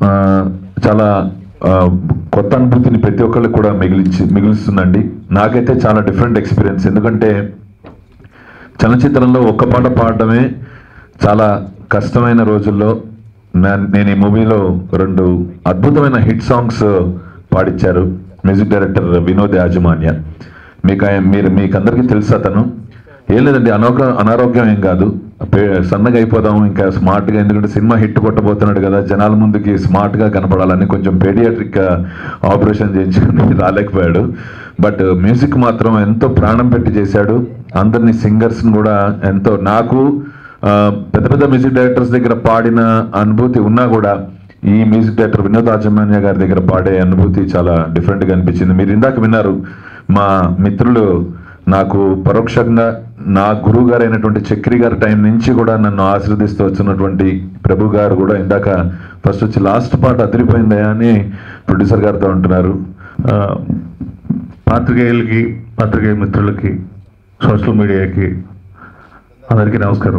ఆ, చాలా ఆ, కొత్త అనుభూతిని ప్రతి ఒక్కరికి కూడా మిగిలించి మిగులుస్తుందండి నాకైతే చాలా డిఫరెంట్ ఎక్స్పీరియన్స్ ఎందుకంటే చలనచిత్రంలో ఒక్క పాట పాడడమే చాలా కష్టమైన రోజుల్లో నా- నేను ఈ మూవీలో రెండు అద్భుతమైన హిట్ సాంగ్స్ పాడిచ్చారు మ్యూజిక్ డైరెక్టర్ వినోద్ యాజమాన్య మీకు ఆయన- మీరు మీకు అందరికీ తెలుసు అతను ఏం లేదండి అనారోగ్యం అనారోగ్యం ఏం కాదు పే- సన్నగా అయిపోదాం ఇంకా స్మార్ట్గా ఎందుకంటే సినిమా హిట్ కొట్టబోతున్నాడు కదా జనాల ముందుకి స్మార్ట్గా కనపడాలని కొంచెం పేడియాట్రిక్ ఆపరేషన్ చేయించుకుని రాలేకపోయాడు బట్ మ్యూజిక్ మాత్రం ఎంతో ప్రాణం పెట్టి చేశాడు అందరినీ సింగర్స్ని కూడా ఎంతో నాకు ఆ, పెద్ద పెద్ద మ్యూజిక్ డైరెక్టర్స్ దగ్గర పాడిన అనుభూతి ఉన్నా కూడా ఈ మ్యూజిక్ డైరెక్టర్ వినోద్ ఆచమాన్య గారి దగ్గర పాడే అనుభూతి చాలా డిఫరెంట్గా అనిపించింది మీరు ఇందాక విన్నారు మా మిత్రులు నాకు పరోక్షంగా నా గురువు గారు అయినటువంటి చక్రి గారి టైం నుంచి కూడా నన్ను ఆశీర్వదిస్తూ వచ్చినటువంటి ప్రభు గారు కూడా ఇందాక ఫస్ట్ వచ్చి లాస్ట్ పాట అదిరిపోయిందయా అని ప్రొడ్యూసర్ గారితో అంటున్నారు ఆ, పాత్రికేయులకి పాత్రికేయ మిత్రులకి సోషల్ మీడియాకి అందరికీ నమస్కారం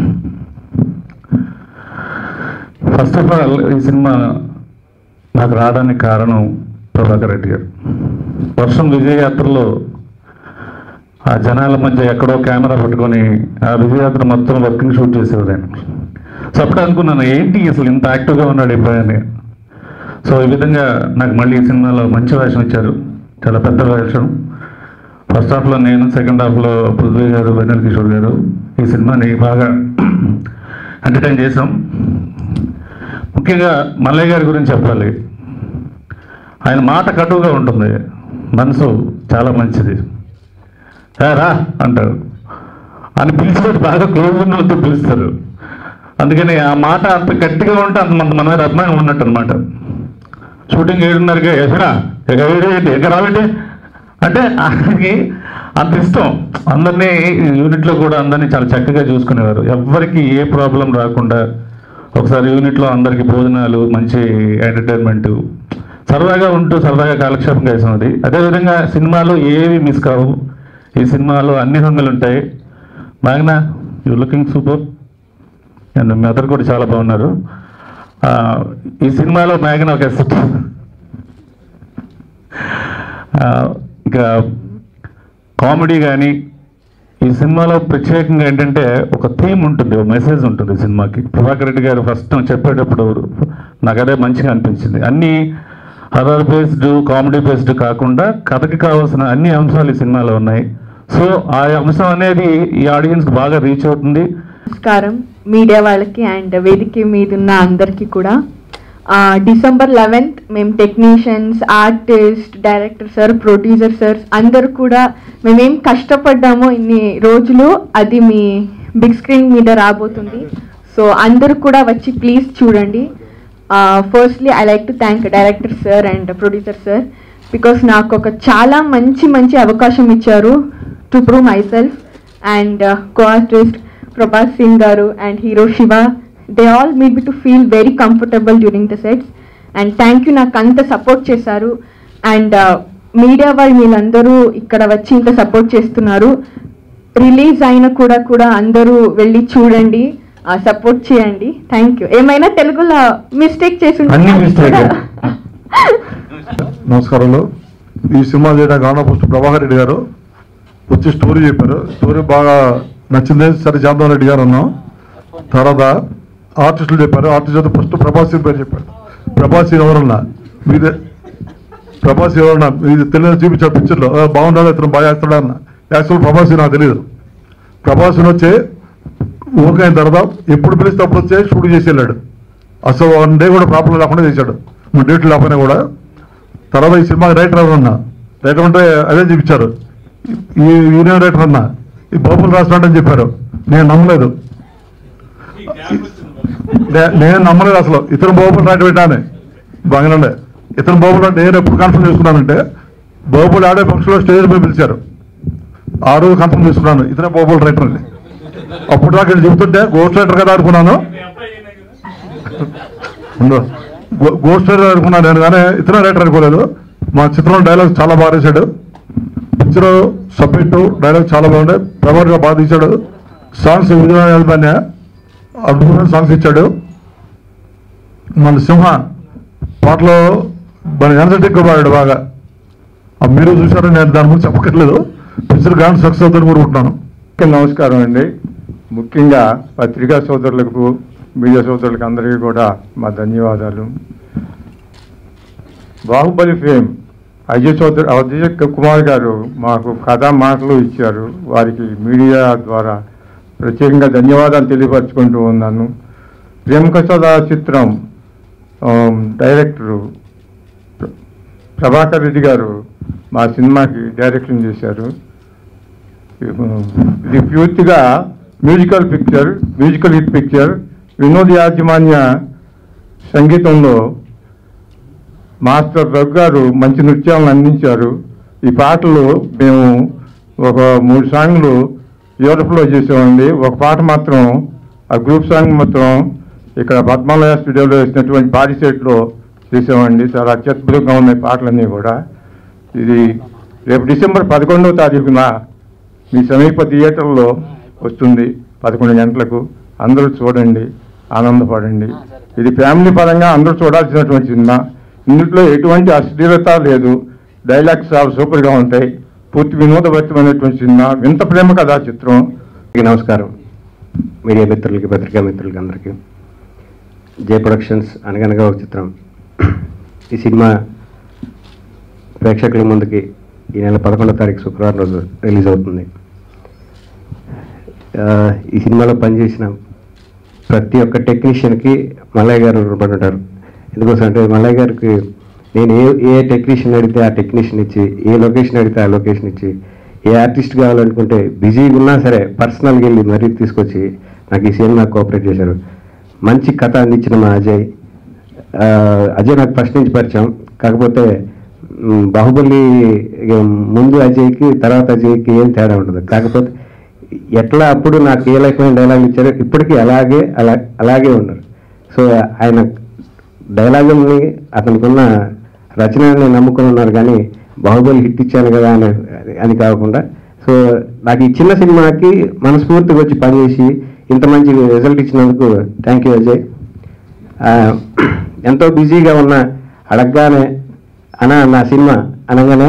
ఫస్ట్ ఆఫ్ ఆల్ ఈ సినిమా నాకు రావడానికి కారణం ప్రభాకర్ రెడ్డి గారు వర్షం విజయయాత్రలో ఆ జనాల మధ్య ఎక్కడో కెమెరా పట్టుకొని ఆ విజయయాత్ర మొత్తం వర్కింగ్ షూట్ చేసేవారు ఆయన సో అప్పుడు అనుకున్నాను ఏంటి అసలు ఇంత యాక్టివ్గా ఉన్నాడు ఈ పని సో ఈ విధంగా నాకు మళ్ళీ ఈ సినిమాలో మంచి వేషం ఇచ్చారు చాలా పెద్ద వేషం ఫస్ట్ హాఫ్లో నేను సెకండ్ హాఫ్లో పృథ్వీ గారు వెన్నెల కిషోర్ గారు ఈ సినిమాని బాగా ఎంటర్టైన్ చేసాం ముఖ్యంగా మల్లయ్య గారి గురించి చెప్పాలి ఆయన మాట కటువుగా ఉంటుంది మనసు చాలా మంచిది "ఏ, రా అంటారు అని పిలిచినట్టు బాగా క్లోజ్ ఉన్న వాళ్ళతో పిలుస్తారు అందుకని ఆ మాట అంత గట్టిగా ఉంటే అంత మంది మన మీద అభిమానం ఉన్నట్టు అనమాట షూటింగ్ ఏడున్నరగా ఎసరా ఏడు ఎక్కడ రావండి అంటే ఆయనకి అంత ఇష్టం అందరినీ యూనిట్లో కూడా అందరినీ చాలా చక్కగా చూసుకునేవారు ఎవరికి ఏ ప్రాబ్లం రాకుండా ఒకసారి యూనిట్లో అందరికి భోజనాలు మంచి ఎంటర్టైన్మెంట్ సరదాగా ఉంటూ సరదాగా కాలక్షేపం చేసినది అదేవిధంగా సినిమాలో ఏవి మిస్ కావు ఈ సినిమాలో అన్ని హంగులు ఉంటాయి బాగా యూ లుకింగ్ సూపర్ అండ్ మీ అదర్ కూడా చాలా బాగున్నారు ఆ, ఈ సినిమాలో మేఘన ఒక ఎస్సెట్ ఇక కామెడీ కానీ ఈ సినిమాలో ప్రత్యేకంగా ఏంటంటే ఒక థీమ్ ఉంటుంది ఒక మెసేజ్ ఉంటుంది ఈ సినిమాకి ప్రభాకర్ రెడ్డి గారు ఫస్ట్ చెప్పేటప్పుడు నాకు అదే మంచిగా అనిపించింది అన్ని హర్రర్ బేస్డ్ కామెడీ బేస్డ్ కాకుండా కథకి కావాల్సిన అన్ని అంశాలు ఈ సినిమాలో ఉన్నాయి సో ఆ అంశం అనేది ఈ ఆడియన్స్కి బాగా రీచ్ అవుతుంది నమస్కారం మీడియా వాళ్ళకి అండ్ వేదిక మీద ఉన్న అందరికీ కూడా ఆ, డిసెంబర్ లెవెన్త్ మేము technicians artist director sir producer sir అందరూ కూడా మేమేం కష్టపడ్డామో ఇన్ని రోజులు అది మీ బిగ్ స్క్రీన్ మీద రాబోతుంది సో అందరూ కూడా వచ్చి ప్లీజ్ చూడండి firstly I like to thank director sir and producer sir because నాకు ఒక చాలా మంచి మంచి అవకాశం ఇచ్చారు to prove myself and co artist Prabhas Singh garu and hero Shiva they all made me to feel very comfortable during the sets and thank you నాకు అంత support చేశారు అండ్ మీడియా వాళ్ళు వీళ్ళందరూ ఇక్కడ వచ్చి ఇంత సపోర్ట్ చేస్తున్నారు రిలీజ్ అయిన కూడా కూడా అందరూ వెళ్ళి చూడండి సపోర్ట్ చేయండి థ్యాంక్ యూ ఏమైనా తెలుగులో మిస్టేక్ చేసి ఉంటే అన్ని mistake. నమస్కారాలు ఈ సినిమా చేయడానికి కారణం ఫస్ట్ ప్రభాకర్ రెడ్డి గారు వచ్చి స్టోరీ చెప్పారు స్టోరీ బాగా నచ్చింది సరే చేద్దాం రెడ్డి గారు అన్నాం తర్వాత ఆర్టిస్టులు చెప్పారు ఆర్టిస్ట్ అయితే ఫస్ట్ ప్రభాస్ సింగ్ పేరు చెప్పారు ప్రభాస్ సింగ్ ఎవరన్నా మీదే ప్రభాస్ ఎవరన్నా మీది తెలియదు చూపించారు పిక్చర్లో "ఆ, బాగున్నాడు ఇతను బాగా చేస్తాడా అన్న యాక్చువల్ ప్రభాస్ సింగ్ నాకు తెలియదు ప్రభాస్ సింగ్ వచ్చి ఊరికైన అయిన తర్వాత ఎప్పుడు పిలిస్తే అప్పుడు వచ్చి షూట్ చేసి వెళ్ళాడు అసలు వన్ డే కూడా ప్రాబ్లం లేకుండా చేశాడు మూడు డేట్లు లేకపోయినా కూడా తర్వాత ఈ సినిమాకి రైటర్ ఎవరు అన్నా రైటర్ అంటే అదే చూపించారు ఈ యూనియన్ రైటర్ అన్నా ఈ బాబులు రాసినట్టు చెప్పారు నేను నమ్మలేదు నే- నేను నమ్మలేదు అసలు ఇతను బాబులు రాయటం పెట్టాను బాగానే ఇతను బాబులు అంటే నేను ఎప్పుడు కన్ఫర్మ్ చేసుకున్నానంటే బాబులు ఆడే పక్షులు స్టేజ్ మీద పిలిచారు ఆ రోజు కన్ఫర్మ్ చేసుకున్నాను ఇతనే బాబులు రైటర్ అని అప్పుడు దాకా వీళ్ళు చెబుతుంటే గోస్ట్ రైటర్ కదా అనుకున్నాను ఉండు. గో- గోస్ట్ రైటర్ అనుకున్నాను నేను కానీ ఇతర రైటర్ అనుకోలేదు మా చిత్రంలో డైలాగ్ చాలా బాగా వేశాడు పిక్చర్ సబ్మిట్ డైలాగ్ చాలా బాగుండే ప్రభాకర్ బాగా తీశాడు సాంగ్స్ విజయవాడ అద్భుతమైన సాంగ్స్ ఇచ్చాడు మన సింహ పాటలో మన ఎనర్జెటిక్గా పాడాడు బాగా ఆ మీరు చూసారో నేను దాని గురించి చెప్పక్కర్లేదు పిక్చర్ గాన్ సక్సెస్ అవుతుందని కోరుకుంటున్నాను ముఖ్య నమస్కారం అండి ముఖ్యంగా పత్రికా సోదరులకు మీడియా సోదరులకు అందరికీ కూడా మా ధన్యవాదాలు బాహుబలి ఫేమ్ అజయ్ చౌదరి అజయ్ కుమార్ గారు మాకు కథా మాటలు ఇచ్చారు వారికి మీడియా ద్వారా ప్రత్యేకంగా ధన్యవాదాలు తెలియపరచుకుంటూ ఉన్నాను ప్రేమ కథ చిత్రం ఆమ్, డైరెక్టరు ప్ర- ప్రభాకర్ రెడ్డి గారు మా సినిమాకి డైరెక్షన్ చేశారు ఇది పూర్తిగా musical picture musical hit picture Vinod Yajamanya సంగీతంలో మాస్టర్ రఘు గారు మంచి నృత్యాలను అందించారు ఈ పాటలు మేము ఒక మూడు సాంగ్లు యూరోప్లో చేసామండి ఒక పాట మాత్రం ఆ గ్రూప్ సాంగ్ మాత్రం ఇక్కడ పద్మాలయ స్టూడియోలో వేసినటువంటి పాడి సెట్లో చేసామండి చాలా అత్యద్భుతంగా ఉన్నాయి పాటలన్నీ కూడా ఇది రేపు డిసెంబర్ పదకొండవ తారీఖున మీ సమీప థియేటర్లో వస్తుంది పదకొండు గంటలకు అందరూ చూడండి ఆనందపడండి ఇది ఫ్యామిలీ పరంగా అందరూ చూడాల్సినటువంటి సినిమా ఇందులో ఎటువంటి అశ్లీలత లేదు డైలాగ్స్ చాలా సూపర్గా ఉంటాయి పూర్తి వినోదభరితమైనటువంటి సినిమా వింత ప్రేమ కథా చిత్రం అందరికీ నమస్కారం మీడియా మిత్రులకి పత్రికా మిత్రులకి అందరికీ జే ప్రొడక్షన్స్ అనగనగా ఒక చిత్రం ఈ సినిమా ప్రేక్షకుల ముందుకి ఈ నెల పదకొండో తారీఖు శుక్రవారం రోజు రిలీజ్ అవుతుంది ఆ, ఈ సినిమాలో పనిచేసిన ప్రతి ఒక్క టెక్నీషియన్కి మల్లయ్య గారు రుణపడి ఉంటారు ఎందుకోసం అంటే మల్లయ్య గారికి నేను ఏ ఏ టెక్నీషియన్ అడిగితే ఆ టెక్నీషియన్ ఇచ్చి ఏ లొకేషన్ అడిగితే ఆ లొకేషన్ ఇచ్చి ఏ ఆర్టిస్ట్ కావాలనుకుంటే బిజీగా ఉన్నా సరే పర్సనల్గా వెళ్ళి మరీ తీసుకొచ్చి నాకు ఈ సినిమా కోఆపరేట్ చేశారు మంచి కథ అందించిన మా అజయ్ ఆ, అజయ్ నాకు ఫస్ట్ నుంచి పరిచయం కాకపోతే మ్, బాహుబలి ఇక ముందు అజయ్కి తర్వాత అజయ్కి ఏం తేడా ఉండదు కాకపోతే ఎట్లా అప్పుడు నాకు ఏ రకమైన డైలాగ్ ఇచ్చారో ఇప్పటికీ అలాగే అలా అలాగే ఉన్నారు సో ఆయన డైలాగుల్ని అతనికున్న రచనని నమ్ముకొని ఉన్నారు కానీ బాహుబలి హిట్ ఇచ్చాను కదా అని అని కాకుండా సో నాకు ఈ చిన్న సినిమాకి మనస్ఫూర్తిగా వచ్చి పనిచేసి ఇంత మంచి రిజల్ట్ ఇచ్చినందుకు థ్యాంక్ యూ అజయ్ ఆ, ఎంతో బిజీగా ఉన్న అడగగానే అనా నా సినిమా అనగానే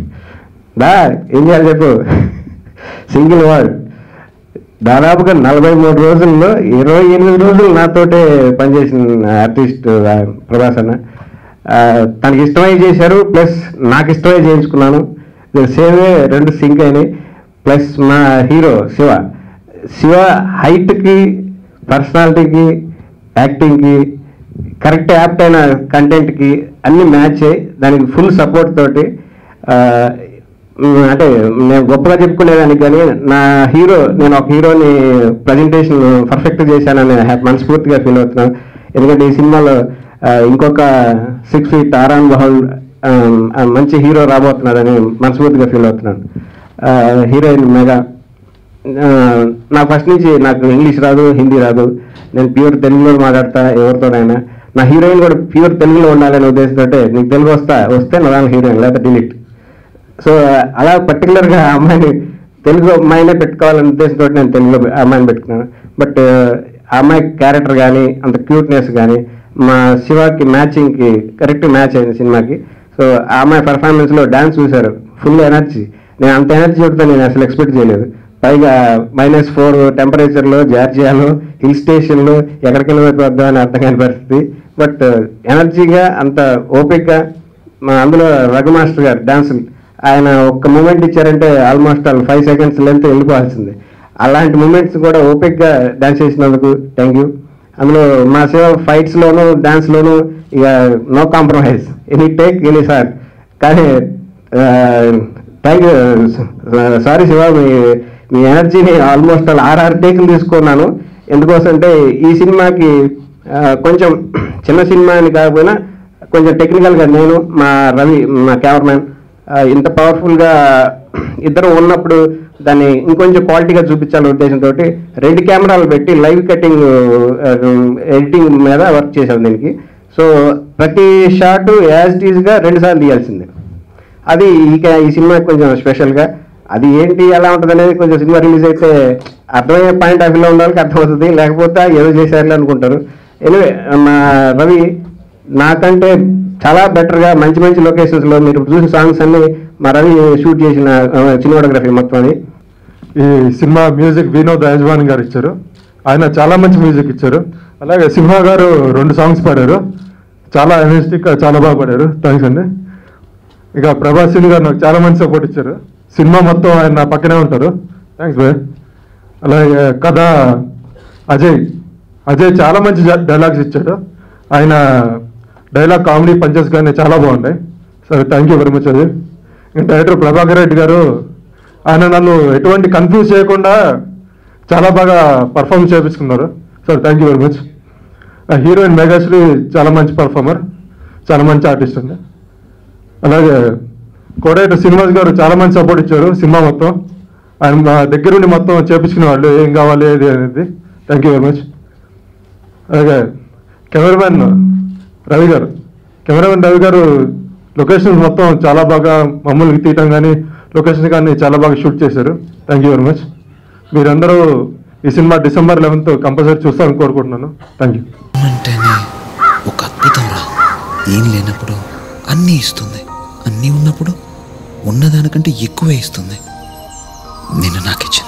దా ఏం చేయాలి చెప్పు సింగిల్ వర్డ్ దాదాపుగా నలభై మూడు రోజుల్లో ఇరవై ఎనిమిది రోజులు నాతోటే పనిచేసిన ఆర్టిస్ట్ ఆ, ప్రభాస్ అన్న ఆ, తనకి ఇష్టమై చేశారు ప్లస్ నాకు ఇష్టమై చేయించుకున్నాను సేమే రెండు సింక్ అయినాయి ప్లస్ మా హీరో శివ శివ హైట్కి పర్సనాలిటీకి యాక్టింగ్కి కరెక్ట్ యాప్ట్ అయిన కంటెంట్కి అన్ని మ్యాచ్ అయ్యి దానికి ఫుల్ సపోర్ట్ తోటి ఆ, ఉమ్, అంటే నేను గొప్పగా చెప్పుకునేదానికి కానీ నా హీరో నేను ఒక హీరోని ప్రజెంటేషన్ పర్ఫెక్ట్ చేశానని హ్యాపీ మనస్ఫూర్తిగా ఫీల్ అవుతున్నాను ఎందుకంటే ఈ సినిమాలో ఆ, ఇంకొక సిక్స్ ఫీట్ ఆరాన్ బహల్ ఆ, ఆ, మంచి హీరో రాబోతున్నాడని మనస్ఫూర్తిగా ఫీల్ అవుతున్నాను ఆ, హీరోయిన్ మెగా ఆ, నాకు ఫస్ట్ నుంచి నాకు ఇంగ్లీష్ రాదు హిందీ రాదు నేను ప్యూర్ తెలుగులో మాట్లాడతా ఎవరితోనైనా నా హీరోయిన్ కూడా ప్యూర్ తెలుగులో ఉండాలనే ఉద్దేశంతో నీకు తెలుగు వస్తా వస్తే నా దాని హీరోయిన్ లేకపోతే డిలీట్ సో అలా పర్టికులర్గా ఆ అమ్మాయిని తెలుగు అమ్మాయినే పెట్టుకోవాలనే ఉద్దేశంతో నేను తెలుగులో ఆ అమ్మాయిని పెట్టుకున్నాను బట్ ఆ అమ్మాయి క్యారెక్టర్ కానీ అంత క్యూట్నెస్ కానీ మా శివకి మ్యాచింగ్కి కరెక్ట్ మ్యాచ్ అయింది సినిమాకి సో ఆ అమ్మాయి పర్ఫార్మెన్స్లో డ్యాన్స్ చూశారు ఫుల్ ఎనర్జీ నేను అంత ఎనర్జీ ఉంటుందో నేను అసలు ఎక్స్పెక్ట్ చేయలేదు పైగా మైనస్ ఫోర్ టెంపరేచర్లో జార్జియాలో హిల్ స్టేషన్లో ఎక్కడికి వెళ్ళిపోద్దాం అని అర్థం కాని పరిస్థితి బట్ ఎనర్జీగా అంత ఓపిక్గా మా అందులో రఘు మాస్టర్ గారు డాన్సులు ఆయన ఒక్క మూమెంట్ ఇచ్చారంటే almost all five seconds length వెళ్ళిపోవాల్సిందే అలాంటి మూమెంట్స్ కూడా ఓపిక్గా డాన్స్ చేసినందుకు థ్యాంక్ యూ అందులో మా శివ ఫైట్స్లోను డాన్స్లోను ఇక no compromise any take any sir కానీ థ్యాంక్ యూ సారీ శివ మీ మీ ఎనర్జీని ఆల్మోస్ట్ ఆల్ ఆర్ఆర్ టేకులు తీసుకున్నాను ఎందుకోసం అంటే ఈ సినిమాకి ఆ, కొంచెం చిన్న సినిమా అని కాకపోయినా కొంచెం టెక్నికల్గా నేను మా రవి మా కెమెరామ్యాన్ ఇంత పవర్ఫుల్గా ఇద్దరు ఉన్నప్పుడు దాన్ని ఇంకొంచెం క్వాలిటీగా చూపించాలనే ఉద్దేశంతో రెండు కెమెరాలు పెట్టి లైవ్ కటింగ్ ఎడిటింగ్ మీద వర్క్ చేశాం దీనికి సో ప్రతి షాట్ యాజ్ టీజ్గా రెండు సార్లు తీయాల్సిందే అది ఇక ఈ సినిమా కొంచెం స్పెషల్గా అది ఏంటి ఎలా ఉంటుంది అనేది కొంచెం సినిమా రిలీజ్ అయితే అర్థమయ్యే పాయింట్ ఆఫ్ వ్యూలో ఉన్న వాళ్ళకి అర్థమవుతుంది లేకపోతే ఏదో చేశారులే అనుకుంటారు ఎనివే మా రవి నాకంటే చాలా బెటర్గా మంచి మంచి లొకేషన్స్లో మీరు చూసిన సాంగ్స్ అన్ని మా రవి షూట్ చేసిన సినిమాటోగ్రఫీ మొత్తం అని ఈ సినిమా మ్యూజిక్ వినోద్ యజమాని గారు ఇచ్చారు ఆయన చాలా మంచి మ్యూజిక్ ఇచ్చారు అలాగే సింహ గారు రెండు సాంగ్స్ పాడారు చాలా ఎనర్జెటిక్ చాలా బాగా పాడారు థ్యాంక్స్ అండి ఇక ప్రభాస్ సింగ్ గారు నాకు చాలా మంచి సపోర్ట్ ఇచ్చారు సినిమా మొత్తం ఆయన నా పక్కనే ఉంటారు థ్యాంక్స్ బాయ్ అలాగే కథ అజయ్ అజయ్ చాలా మంచి డైలాగ్స్ ఇచ్చాడు ఆయన డైలాగ్ కామెడీ పంచెస్ కానీ చాలా బాగున్నాయి సరే thank you very much Ajay ఇంకా డైరెక్టర్ ప్రభాకర్ రెడ్డి గారు ఆయన నన్ను ఎటువంటి కన్ఫ్యూజ్ చేయకుండా చాలా బాగా పర్ఫామ్ చేపించుకున్నారు sir thank you very much heroine Meghashree చాలా మంచి పర్ఫార్మర్ చాలా మంచి ఆర్టిస్ట్ అండి అలాగే కోడైటర్ శ్రీనివాస్ గారు చాలా మంచి సపోర్ట్ ఇచ్చారు సినిమా మొత్తం ఆయన మా దగ్గరుండి మొత్తం చేపించుకునే వాళ్ళు ఏం కావాలి ఏది అనేది థ్యాంక్ యూ వెరీ మచ్ అలాగే కెమెరామెన్ రవి గారు కెమెరామెన్ రవి గారు లొకేషన్స్ మొత్తం చాలా బాగా మమ్మల్ని తీయటం కానీ లొకేషన్ కానీ చాలా బాగా షూట్ చేశారు థ్యాంక్ యూ వెరీ మచ్ మీరందరూ ఈ సినిమా డిసెంబర్ లెవెన్త్ కంపల్సరీ చూస్తారని కోరుకుంటున్నాను థ్యాంక్ యూ అంటేనే ఒక అద్భుతం రా ఏం లేనప్పుడు అన్నీ ఇస్తుంది అన్నీ ఉన్నప్పుడు ఉన్నదానికంటే ఎక్కువే ఇస్తుంది నిన్ను నాకిచ్చింది